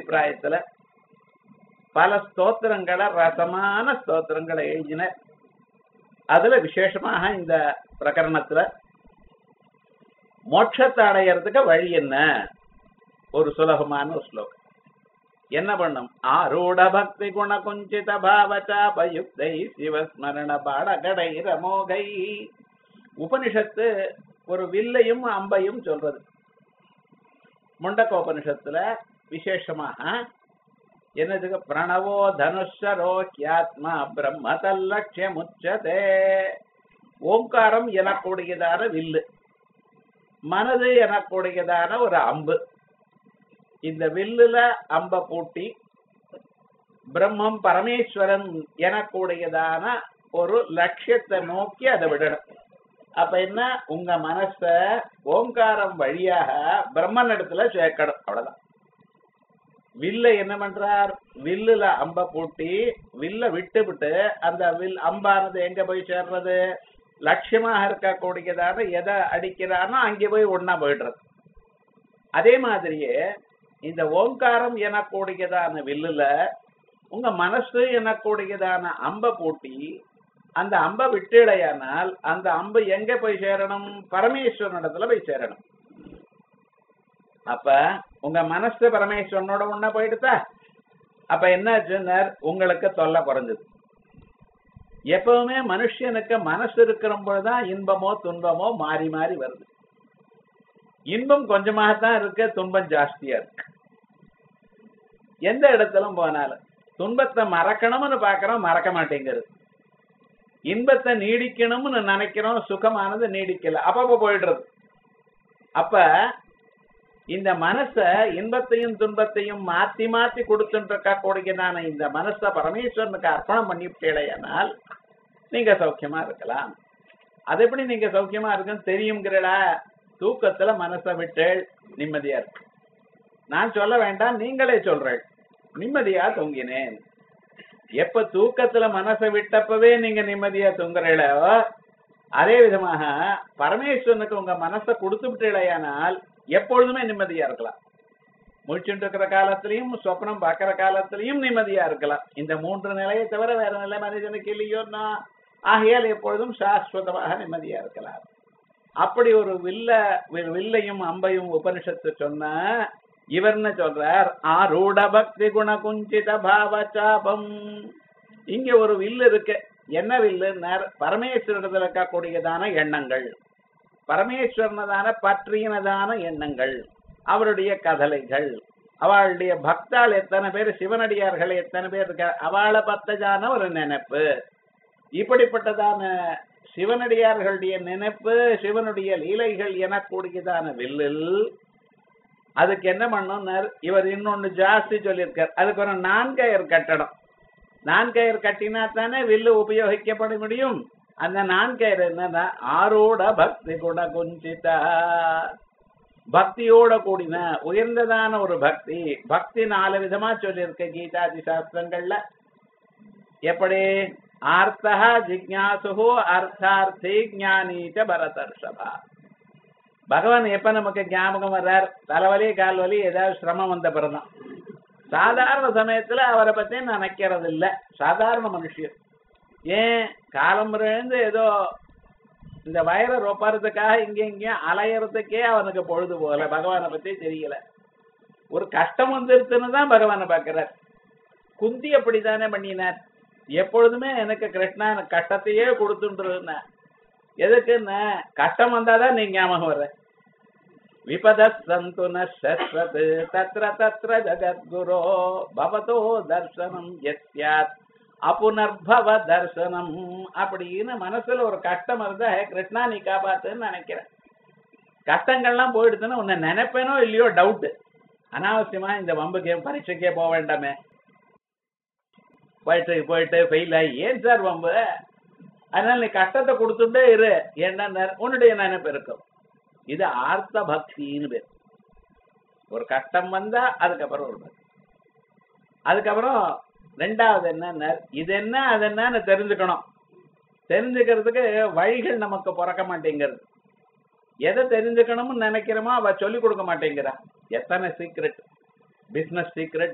அபிப்பிராயத்துல பல ஸ்தோத்திரங்களை ரசமான ஸ்தோத்திரங்களை எழுதினர் அதுல விசேஷமாக இந்த பிரகரணத்துல மோட்சத்தை அடையறதுக்கு வழி என்ன ஒரு சுலபமான ஒரு ஸ்லோகம் என்ன பண்ணும் ஆரூட பக்தி குண குஞ்சித பாவச்சாபயுக்தை சிவஸ்மரண பாடகடை ரமோகை உபனிஷத்து ஒரு வில்லையும் அம்பையும் சொல்றது முண்டக்கோபனிஷத்துல விசேஷமாக என்னதுக்கு பிரணவோ தனுஷரோ கியாத்மா பிரம்ம தல்லட்சியம் உச்சதே ஓங்காரம் எனக்கூடியதான வில்லு மனது எனக்கூடியதான ஒரு அம்பு இந்த வில்லுல அம்ப பூட்டி பிரம்மம் பரமேஸ்வரன் எனக்கூடியதான ஒரு லட்சியத்தை நோக்கி அதை விடணும் அப்ப என்ன உங்க மனச ஓங்காரம் வழியாக பிரம்மன் இடத்துல சேர்க்கணும் அவ்வளவுதான் வில்ல என்ன பண்றார் வில்லுல அம்ப பூட்டி வில்ல விட்டு விட்டு அந்த வில் அம்பானது எங்க போய் சேர்றது லட்சியமாக இருக்கக்கூடியதான எதை அடிக்கிறானோ அங்கே போய் ஒன்னா போயிடுறது அதே மாதிரியே இந்த ஓங்காரம் எனக்கூடியதான வில்லுல உங்க மனசு எனக்கூடியதான அம்ப பூட்டி அந்த அம்ப விட்டுடையானால் அந்த அம்பு எங்க போய் சேரணும் பரமேஸ்வரனிடத்துல போய் சேரணும் அப்ப உங்க மனசு பரமேஸ்வரனோட ஒண்ணா போயிடுதா அப்ப என்னாச்சுன்னார் உங்களுக்கு தொல்லை குறைஞ்சது எப்பவுமே மனுஷனுக்கு மனசு இருக்கிற பொழுதுதான் இன்பமோ துன்பமோ மாறி மாறி வருது இன்பம் கொஞ்சமாகத்தான் இருக்கு துன்பம் ஜாஸ்தியா இருக்கு எந்த இடத்திலும் போனாலும் துன்பத்தை மறக்கணும்னு பாக்குறோம் மறக்க மாட்டேங்கிறது இன்பத்தை நீடிக்கணும்னு நினைக்கிறோம் சுகமானது நீடிக்கல அப்பப்ப போயிடுறது அப்ப இந்த மனச இன்பத்தையும் துன்பத்தையும் மாத்தி மாத்தி கொடுத்துட்டு இருக்கக்கூடியதான இந்த மனச பரமேஸ்வரனுக்கு அர்ப்பணம் பண்ணிவிட்டேனால் நீங்க சௌக்கியமா இருக்கலாம் அது எப்படி நீங்க சௌக்கியமா இருக்குன்னு தெரியுங்கிறடா தூக்கத்துல மனசை விட்டு நிம்மதியா இருக்கு நான் சொல்ல வேண்டாம் நீங்களே சொல்றேன் நிம்மதியா தூங்கினேன் எப்ப தூக்கத்துல மனசை விட்டப்பவே நீங்க நிம்மதியா தூங்குறீங்களோ அதே விதமாக பரமேஸ்வரனுக்கு உங்க மனசை கொடுத்து விட்டீங்களேயானால் எப்பொழுதுமே நிம்மதியா இருக்கலாம் முழிச்சுட்டு இருக்கிற காலத்திலையும் சொப்னம் பார்க்கிற காலத்திலையும் நிம்மதியா இருக்கலாம் இந்த மூன்று நிலையை தவிர வேற நிலை மனிதனுக்கு இல்லையோன்னா ஆகையால் எப்பொழுதும் சாஸ்வதமாக நிம்மதியா இருக்கலாம் அப்படி ஒரு வில்ல வி- வில்லையும் அம்பையும் உபனிஷத்து சொன்ன இவர்னு சொல்றார் ஆரூட பக்தி குண குஞ்சித பாவ சாபம் இங்க ஒரு வில்லு இருக்கு என்ன வில்லுன்னார் பரமேஸ்வரத்தில் இருக்கக்கூடியதான எண்ணங்கள் பரமேஸ்வரனதான பற்றினதான எண்ணங்கள் அவருடைய கதலைகள் அவளுடைய பக்தால் எத்தனை பேர் சிவனடியார்கள் எத்தனை பேர் இருக்க அவளை பத்ததான ஒரு நினைப்பு இப்படிப்பட்டதான சிவனடியார்களுடைய நினைப்பு சிவனுடைய லீலைகள் எனக்கூடியதான வில்லில் அதுக்கு என்ன பண்ணணும்னார் இவர் இன்னொன்னு ஜாஸ்தி சொல்லியிருக்கார் அதுக்கு ஒரு நான்கயர் கட்டடம் நான்கயர் கட்டினா தானே வில்லு உபயோகிக்கப்பட முடியும் அந்த நான்கயர் என்னன்னா ஆரோட பக்தி குண குஞ்சிதா பக்தியோட கூடின உயர்ந்ததான ஒரு பக்தி பக்தி நாலு விதமா சொல்லியிருக்க கீதாதி சாஸ்திரங்கள்ல எப்படி ஆர்த்தா ஜிக்ஞாசு அர்த்தார்த்தி ஞானீச்ச பரதர்ஷபா பகவான் எப்ப நமக்கு ஞாபகம் வர்றார் தலைவலி கால்வலி ஏதாவது சிரமம் வந்த பிறதான் சாதாரண சமயத்துல அவரை பத்தி நினைக்கிறது இல்ல சாதாரண மனுஷன் ஏன் காலம் இருந்து ஏதோ இந்த வயரை ரொப்பறதுக்காக இங்க இங்கேயும் அலையறதுக்கே அவனுக்கு பொழுது போகல பகவானை பத்தி தெரியல ஒரு கஷ்டம் வந்துருச்சுன்னு தான் பகவானை பார்க்கிறார் குந்தி அப்படித்தானே பண்ணினார் எப்பொழுதுமே எனக்கு கிருஷ்ணா எனக்கு கஷ்டத்தையே கொடுத்துட்டு எதுக்குன்னு கஷ்டம் வந்தாதான் நீ ஞாபகம் வர்ற விபத சந்து நஸ்வத் தத்ர தத்ர ஜகத்குரோ பவதோ தர்சனம் எஸ்யாத் அப்புனர்பவ தர்சனம் அப்படின்னு மனசுல ஒரு கஷ்டம் இருந்தா "ஹே, கிருஷ்ணா நீ காப்பாத்துன்னு நினைக்கிறேன் கஷ்டங்கள்லாம் போயிடுச்சுன்னா உன்னை நினைப்பேனோ இல்லையோ டவுட் அனாவசியமா இந்த வம்புக்கே பரீட்சைக்கே போக வேண்டாமே போயிட்டு போயிட்டு ஃபெயில் ஆகி ஏன் சார் வம்பு அதனால நீ கஷ்டத்தை கொடுத்துட்டே இரு என்ன உன்னுடைய நினைப்பு இருக்கும் இது ஆர்த்த பக்தின்னு பேர் ஒரு கஷ்டம் வந்தா அதுக்கப்புறம் ஒரு பக்தி அதுக்கப்புறம் ரெண்டாவது என்ன இது என்ன அது என்னன்னு தெரிஞ்சுக்கணும் தெரிஞ்சுக்கிறதுக்கு வழிகள் நமக்கு பிறக்க மாட்டேங்கிறது எதை தெரிஞ்சுக்கணும்னு நினைக்கிறோமோ அவ சொல்லிக் கொடுக்க மாட்டேங்கிறா எத்தனை சீக்ரெட் பிசினஸ் சீக்ரெட்